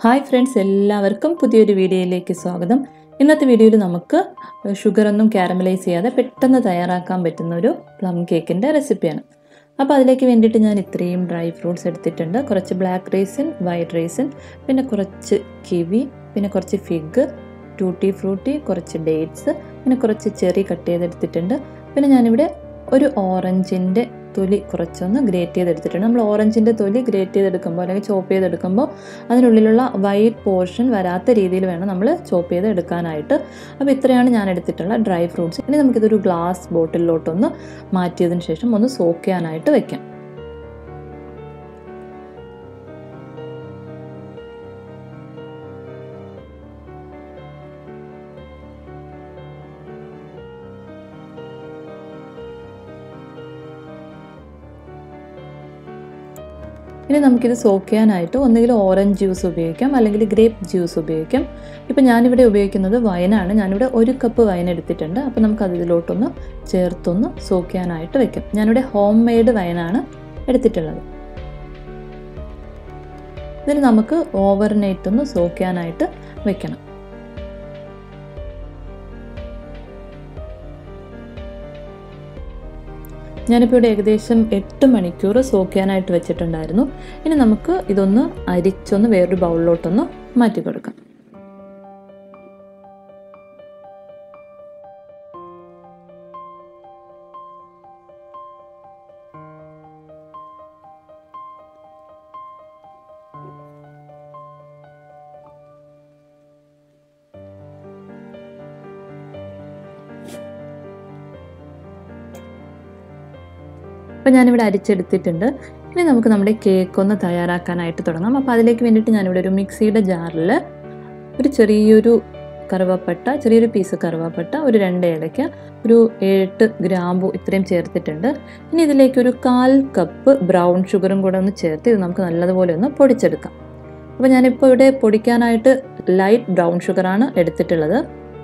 hi friends എല്ലാവർക്കും പുതിയൊരു വീഡിയോയിലേക്ക് സ്വാഗതം ഇന്നത്തെ വീഡിയോയിൽ നമുക്ക് ഷുഗറൊന്നും കാരമലൈസ് ചെയ്യാതെ പെട്ടെന്ന് തയ്യാറാക്കാൻ പറ്റുന്ന ഒരു പ്ലം കേക്കിൻ്റെ റെസിപ്പിയാണ് അപ്പോൾ അതിലേക്ക് വേണ്ടിയിട്ട് ഞാൻ ഇത്രയും ഡ്രൈ ഫ്രൂട്ട്സ് എടുത്തിട്ടുണ്ട് കുറച്ച് ബ്ലാക്ക് റൈസിൻ വൈറ്റ് റൈസിൻ പിന്നെ കുറച്ച് കിവി പിന്നെ കുറച്ച് ഫിഗ് ടൂട്ടി ഫ്രൂട്ടി കുറച്ച് ഡേറ്റ്സ് പിന്നെ കുറച്ച് ചെറി കട്ട് ചെയ്തെടുത്തിട്ടുണ്ട് പിന്നെ ഞാനിവിടെ ഒരു ഓറഞ്ചിൻ്റെ തൊലി കുറച്ചൊന്ന് ഗ്രേറ്റ് ചെയ്തെടുത്തിട്ടുണ്ട് നമ്മൾ ഓറഞ്ചിൻ്റെ തൊലി ഗ്രേറ്റ് ചെയ്തെടുക്കുമ്പോൾ അല്ലെങ്കിൽ ചോപ്പ് ചെയ്തെടുക്കുമ്പോൾ അതിനുള്ളിലുള്ള വൈറ്റ് പോർഷൻ വരാത്ത രീതിയിൽ വേണം നമ്മൾ ചോപ്പ് ചെയ്ത് എടുക്കാനായിട്ട് അപ്പോൾ ഇത്രയാണ് ഞാൻ എടുത്തിട്ടുള്ള ഡ്രൈ ഫ്രൂട്ട്സ് ഇനി നമുക്കിതൊരു ഗ്ലാസ് ബോട്ടിലോട്ടൊന്ന് മാറ്റിയതിന് ശേഷം ഒന്ന് സോക്ക് ചെയ്യാനായിട്ട് വെക്കാം ഇനി നമുക്കിത് സോക്ക് ചെയ്യാനായിട്ട് ഒന്നുകിൽ ഓറഞ്ച് ജ്യൂസ് ഉപയോഗിക്കാം അല്ലെങ്കിൽ ഗ്രേപ്പ് ജ്യൂസ് ഉപയോഗിക്കാം ഇപ്പം ഞാനിവിടെ ഉപയോഗിക്കുന്നത് വൈനാണ് ഞാനിവിടെ ഒരു കപ്പ് വൈൻ എടുത്തിട്ടുണ്ട് അപ്പോൾ നമുക്ക് അത് ഇതിലോട്ടൊന്ന് ചേർത്തൊന്ന് സോക്ക് ചെയ്യാനായിട്ട് വെക്കാം ഞാനിവിടെ ഹോം മെയ്ഡ് വൈനാണ് എടുത്തിട്ടുള്ളത് ഇതിന് നമുക്ക് ഓവർനൈറ്റ് ഒന്ന് സോക്ക് ചെയ്യാനായിട്ട് വെക്കണം ഞാനിപ്പോൾ ഇവിടെ ഏകദേശം എട്ട് മണിക്കൂർ സോക്ക് ചെയ്യാനായിട്ട് വെച്ചിട്ടുണ്ടായിരുന്നു ഇനി നമുക്ക് ഇതൊന്ന് അരിച്ചൊന്ന് വേറൊരു ബൗളിലോട്ടൊന്ന് മാറ്റി കൊടുക്കാം അപ്പോൾ ഞാനിവിടെ അരിച്ചെടുത്തിട്ടുണ്ട് ഇനി നമുക്ക് നമ്മുടെ കേക്ക് ഒന്ന് തയ്യാറാക്കാനായിട്ട് തുടങ്ങാം അപ്പോൾ അതിലേക്ക് വേണ്ടിയിട്ട് ഞാനിവിടെ ഒരു മിക്സിയുടെ ജാറിൽ ഒരു ചെറിയൊരു കറുവപ്പട്ട ചെറിയൊരു പീസ് കറുവപ്പട്ട ഒരു രണ്ട് ഏലയ്ക്ക ഒരു എട്ട് ഗ്രാമ്പു ഇത്രയും ചേർത്തിട്ടുണ്ട് ഇനി ഇതിലേക്ക് ഒരു കാൽ കപ്പ് ബ്രൗൺ ഷുഗറും കൂടെ ഒന്ന് ചേർത്ത് ഇത് നമുക്ക് നല്ലതുപോലെ ഒന്ന് പൊടിച്ചെടുക്കാം അപ്പോൾ ഞാനിപ്പോൾ ഇവിടെ പൊടിക്കാനായിട്ട് ലൈറ്റ് ബ്രൗൺ ഷുഗറാണ് എടുത്തിട്ടുള്ളത്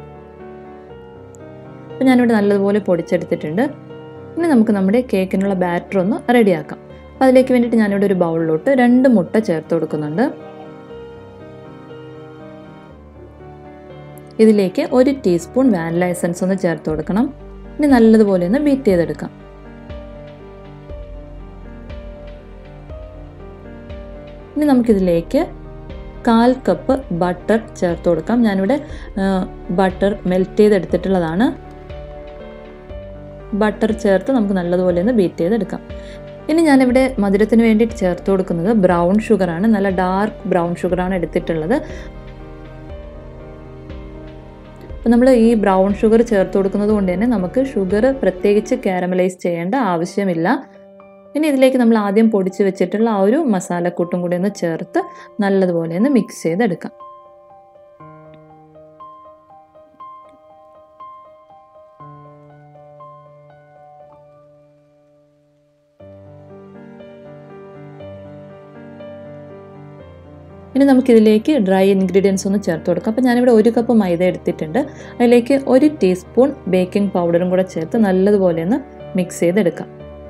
അപ്പോൾ ഞാനിവിടെ നല്ലതുപോലെ പൊടിച്ചെടുത്തിട്ടുണ്ട് ഇനി നമുക്ക് നമ്മുടെ കേക്കിനുള്ള ബാറ്റർ ഒന്ന് റെഡിയാക്കാം അപ്പോൾ അതിലേക്ക് വേണ്ടിയിട്ട് ഞാനിവിടെ ഒരു ബൗളിലോട്ട് രണ്ട് മുട്ട ചേർത്ത് കൊടുക്കുന്നുണ്ട് ഇതിലേക്ക് ഒരു ടീസ്പൂൺ വാനില എസൻസ് ഒന്ന് ചേർത്ത് കൊടുക്കണം ഇനി നല്ലതുപോലെ ഒന്ന് ബീറ്റ് ചെയ്തെടുക്കാം ഇനി നമുക്കിതിലേക്ക് കാൽ കപ്പ് ബട്ടർ ചേർത്ത് കൊടുക്കാം ഞാനിവിടെ ബട്ടർ മെൽറ്റ് ചെയ്തെടുത്തിട്ടുള്ളതാണ് ബട്ടർ ചേർത്ത് നമുക്ക് നല്ലതുപോലെ ഒന്ന് ബീറ്റ് ചെയ്തെടുക്കാം ഇനി ഞാനിവിടെ മധുരത്തിന് വേണ്ടിയിട്ട് ചേർത്ത് കൊടുക്കുന്നത് ബ്രൗൺ ഷുഗറാണ് നല്ല ഡാർക്ക് ബ്രൗൺ ഷുഗറാണ് എടുത്തിട്ടുള്ളത് അപ്പോൾ നമ്മൾ ഈ ബ്രൗൺ ഷുഗർ ചേർത്ത് കൊടുക്കുന്നത് കൊണ്ട് തന്നെ നമുക്ക് ഷുഗർ പ്രത്യേകിച്ച് കാരമലൈസ് ചെയ്യേണ്ട ആവശ്യമില്ല ഇനി ഇതിലേക്ക് നമ്മൾ ആദ്യം പൊടിച്ച് വെച്ചിട്ടുള്ള ആ ഒരു മസാലക്കൂട്ടും കൂടി ഒന്ന് ചേർത്ത് നല്ലതുപോലെ ഒന്ന് മിക്സ് ചെയ്തെടുക്കാം ഇനി നമുക്കിതിലേക്ക് ഡ്രൈ ഇൻഗ്രീഡിയൻസ് ഒന്ന് ചേർത്ത് കൊടുക്കാം അപ്പോൾ ഞാനിവിടെ ഒരു കപ്പ് മൈദ എടുത്തിട്ടുണ്ട് അതിലേക്ക് ഒരു ടീസ്പൂൺ ബേക്കിംഗ് പൗഡറും കൂടെ ചേർത്ത് നല്ലതുപോലെ ഒന്ന് മിക്സ് ചെയ്തെടുക്കാം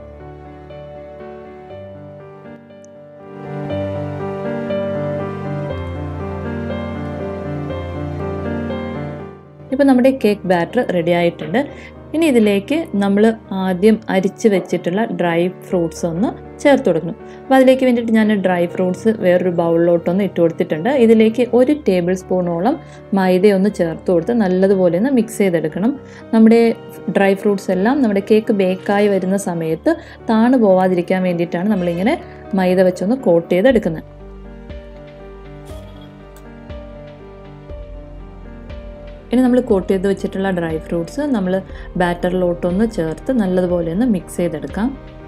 ഇപ്പോൾ നമ്മുടെ കേക്ക് ബാറ്റർ റെഡി ആയിട്ടുണ്ട് ഇനി ഇതിലേക്ക് നമ്മൾ ആദ്യം അരിച്ച് വെച്ചിട്ടുള്ള ഡ്രൈ ഫ്രൂട്ട്സ് ഒന്ന് ചേർത്ത് കൊടുക്കണം അപ്പോൾ അതിലേക്ക് വേണ്ടിയിട്ട് ഞാൻ ഡ്രൈ ഫ്രൂട്ട്സ് വേറൊരു ബൗളിലോട്ടൊന്ന് ഇട്ട് കൊടുത്തിട്ടുണ്ട് ഇതിലേക്ക് ഒരു ടേബിൾ സ്പൂണോളം മൈദ ഒന്ന് ചേർത്ത് കൊടുത്ത് നല്ലതുപോലെ ഒന്ന് മിക്സ് ചെയ്തെടുക്കണം നമ്മുടെ ഡ്രൈ ഫ്രൂട്ട്സ് എല്ലാം നമ്മുടെ കേക്ക് ബേക്കായി വരുന്ന സമയത്ത് താണു പോവാതിരിക്കാൻ വേണ്ടിയിട്ടാണ് നമ്മളിങ്ങനെ മൈദ വെച്ചൊന്ന് കോട്ട് ചെയ്തെടുക്കുന്നത് ഇനി നമ്മൾ കോട്ട് ചെയ്ത് വെച്ചിട്ടുള്ള ഡ്രൈ ഫ്രൂട്ട്സ് നമ്മൾ ബാറ്ററിലോട്ടൊന്ന് ചേർത്ത് നല്ലതുപോലെ ഒന്ന് മിക്സ് ചെയ്തെടുക്കാം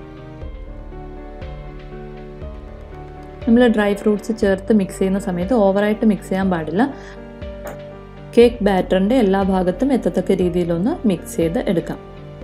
നമ്മൾ ഡ്രൈ ഫ്രൂട്ട്സ് ചേർത്ത് മിക്സ് ചെയ്യുന്ന സമയത്ത് ഓവറായിട്ട് മിക്സ് ചെയ്യാൻ പാടില്ല കേക്ക് ബാറ്ററിൻ്റെ എല്ലാ ഭാഗത്തും എത്തത്തക്ക രീതിയിലൊന്ന് മിക്സ് ചെയ്ത് എടുക്കാം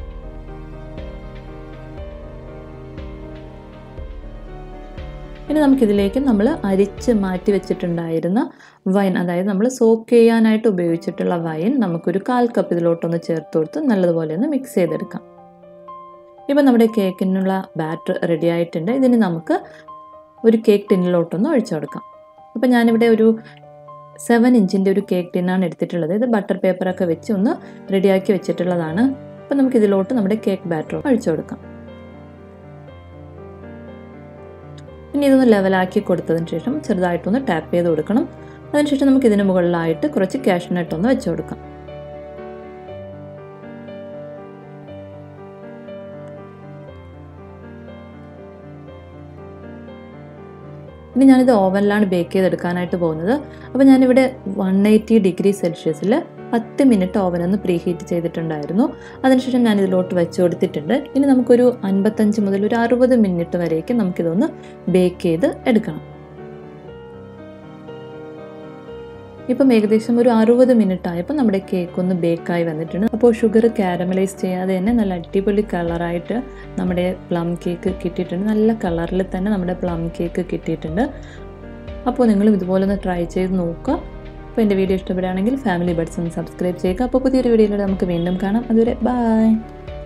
ഇനി നമുക്കിതിലേക്ക് നമ്മൾ അരിച്ച് മാറ്റി വെച്ചിട്ടുണ്ടായിരുന്ന വൈൻ അതായത് നമ്മൾ സോക്ക് ചെയ്യാനായിട്ട് ഉപയോഗിച്ചിട്ടുള്ള വൈൻ നമുക്കൊരു കാൽ കപ്പ് ഇതിലോട്ടൊന്ന് ചേർത്ത് കൊടുത്ത് നല്ലതുപോലെ ഒന്ന് മിക്സ് ചെയ്തെടുക്കാം ഇപ്പം നമ്മുടെ കേക്കിനുള്ള ബാറ്റർ റെഡി ആയിട്ടുണ്ട് ഇതിന് നമുക്ക് ഒരു കേക്ക് ടിന്നിലോട്ടൊന്ന് ഒഴിച്ചു കൊടുക്കാം അപ്പോൾ ഞാനിവിടെ ഒരു സെവൻ ഇഞ്ചിൻ്റെ ഒരു കേക്ക് ടിന്നാണ് എടുത്തിട്ടുള്ളത് ഇത് ബട്ടർ പേപ്പറൊക്കെ വെച്ച് ഒന്ന് റെഡിയാക്കി വെച്ചിട്ടുള്ളതാണ് അപ്പോൾ നമുക്ക് ഇതിലോട്ട് നമ്മുടെ കേക്ക് ബാറ്റർ ഒഴിച്ചു കൊടുക്കാം ഇനി ഇതൊന്ന് ലെവലാക്കി കൊടുത്തതിന് ശേഷം ചെറുതായിട്ടൊന്ന് ടാപ്പ് ചെയ്ത് കൊടുക്കണം അതിനുശേഷം നമുക്ക് ഇതിന് മുകളിലായിട്ട് കുറച്ച് കാഷ്നട്ട് ഒന്ന് വെച്ച് കൊടുക്കാം ഇനി ഞാനിത് ഓവനിലാണ് ബേക്ക് ചെയ്തെടുക്കാനായിട്ട് പോകുന്നത് അപ്പോൾ ഞാനിവിടെ വൺ എയ്റ്റി ഡിഗ്രി സെൽഷ്യസിൽ പത്ത് മിനിറ്റ് ഓവൻ ഒന്ന് പ്രീ ഹീറ്റ് ചെയ്തിട്ടുണ്ടായിരുന്നു അതിനുശേഷം ഞാൻ ഇതിലോട്ട് വെച്ച് കൊടുത്തിട്ടുണ്ട് ഇനി നമുക്കൊരു അൻപത്തഞ്ച് മുതൽ ഒരു അറുപത് മിനിറ്റ് വരേക്കും നമുക്കിതൊന്ന് ബേക്ക് ചെയ്ത് എടുക്കണം ഇപ്പം ഏകദേശം ഒരു അറുപത് മിനിറ്റ് ആയപ്പോൾ നമ്മുടെ കേക്ക് ഒന്ന് ബേക്കായി വന്നിട്ടുണ്ട് അപ്പോൾ ഷുഗർ കാരമലൈസ് ചെയ്യാതെ തന്നെ നല്ല അടിപൊളി കളറായിട്ട് നമ്മുടെ പ്ലം കേക്ക് കിട്ടിയിട്ടുണ്ട് നല്ല കളറിൽ തന്നെ നമ്മുടെ പ്ലം കേക്ക് കിട്ടിയിട്ടുണ്ട് അപ്പോൾ നിങ്ങളും ഇതുപോലെ ഒന്ന് ട്രൈ ചെയ്ത് നോക്കുക അപ്പോൾ എൻ്റെ വീഡിയോ ഇഷ്ടപ്പെടുകയാണെങ്കിൽ ഫാമിലി ബഡ്സ് ഒന്ന് സബ്സ്ക്രൈബ് ചെയ്യുക അപ്പോൾ പുതിയൊരു വീഡിയോയിലൂടെ നമുക്ക് വീണ്ടും കാണാം അതുവരെ ബൈ